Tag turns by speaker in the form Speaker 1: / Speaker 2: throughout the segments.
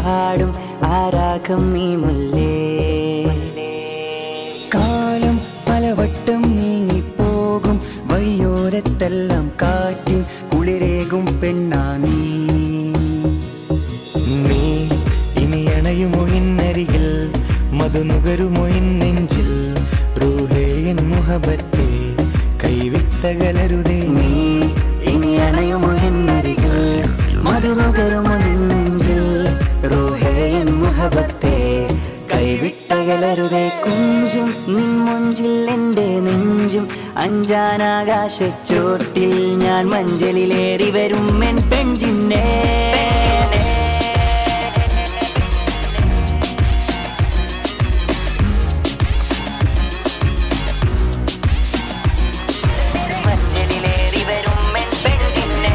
Speaker 1: പാടും ആരാഗം നീ മുല്ലേ
Speaker 2: കാലം പലവട്ടം നീങ്ങിപ്പോകും വഴിയോരത്തെല്ലാം കാറ്റിൻ കുളിരേകും പെണ്ണാ നീ നീ ഇനി അണയുമോ എന്നരികിൽ മധുനുകരുമോ എൻ നെഞ്ചിൽ റൂഹേ എൻ മുഹബത്തെ കൈവിട്ടകലരുതേ
Speaker 1: നീ ഇനി അണയുമോ എന്നരികിൽ മധുനുകരുമോ നെഞ്ചിൽ റൂഹേൻ മുഹബത്തെ കൈവിട്ടകലരുതേ കുഞ്ചും നിൻ മുഞ്ചിൽ എൻ്റെ നെഞ്ചും അഞ്ചാനാകാശച്ചോട്ടിൽ ഞാൻ മഞ്ചലിലേറി വരും എൻ പെൺചിന്നേ മഞ്ചലിലേറി വരും എൻ പെൺചിന്നേ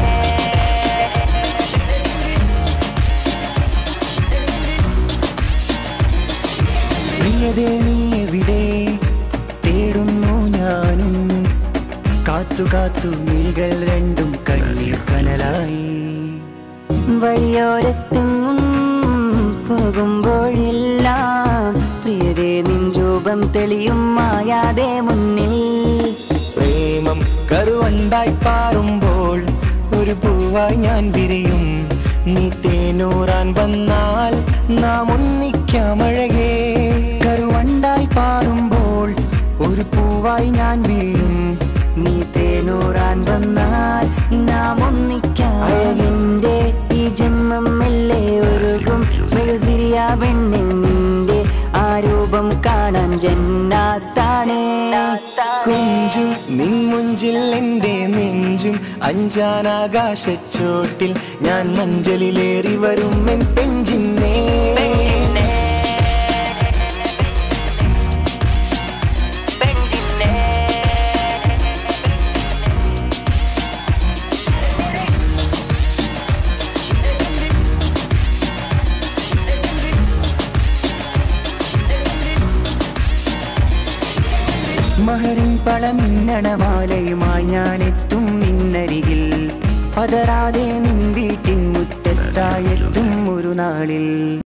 Speaker 2: പ്രിയതേ നീ എവിടെ തേടുന്നു ഞാനും കാത്തു കാത്തു മിഴികൾ രണ്ടും കണ്ണീർ കനലായി
Speaker 1: വഴിയോരത്തെങ്ങും പോകുമ്പോഴെല്ലാം പ്രിയതേ നിൻ രൂപം തെളിയും മായാതെ മുന്നിൽ
Speaker 2: പ്രേമം കരുവണ്ടായി പാറുമ്പോൾ ഒരു പൂവായി ഞാൻ വിരിയും നീ തേനൂറാൻ വന്നാൽ നാം ഒന്നിക്കാമഴകേ കരുവണ്ടായി പാറുമ്പോൾ ഒരു പൂവായി ഞാൻ വിരിയും
Speaker 1: നീ തേനൂറാൻ വന്നാൽ നാം ഒന്നിക്കാം അഴകിന്റെ ഈ ജന്മം മെല്ലെ ഒരുകും മെഴുതിരിയാ പെണ്ണിൽ നിന്റെ ആ രൂപം കാണാൻ ജന്നാത്താണേ
Speaker 2: കുഞ്ചും നിൻ മുഞ്ചിൽ എൻ്റെ നെഞ്ചും അഞ്ചാനാകാശച്ചോട്ടിൽ ഞാൻ മഞ്ചലിലേറി വരും എൻ പെഞ്ചിന്നേ മഹരിൻ പളമിന്നണമാലയുമായി ഞാൻ എത്തും നിന്നരികിൽ പതറാതെ നിൻ വീട്ടിൻ മുറ്റത്തായെത്തും ഒരു നാളിൽ